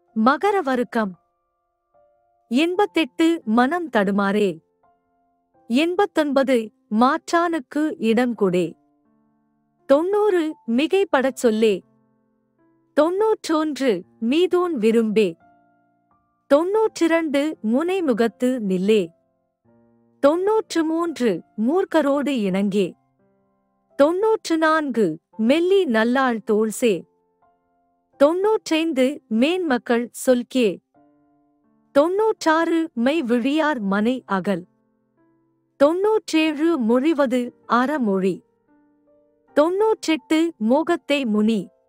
மகர வருக்கம் எண்பத்தெட்டு மனம் தடுமாறே எண்பத்தொன்பது மாற்றானுக்கு இடம் கொடே தொன்னூறு மிகைப்படச் சொல்லே தொன்னூற்றொன்று மீதோன் விரும்பே தொன்னூற்றிரண்டு முனைமுகத்து நில்லே தொன்னூற்று மூன்று மூர்க்கரோடு இணங்கே தொன்னூற்று நான்கு மெல்லி நல்லாள் தோள்சே தொன்னூற்றைந்து மேன்மக்கள் சொல்கே தொன்னூற்றாறு மெய் விழியார் மனை அகல் தொன்னூற்றேழு மொழிவது அறமொழி தொன்னூற்றெட்டு மோகத்தை முனி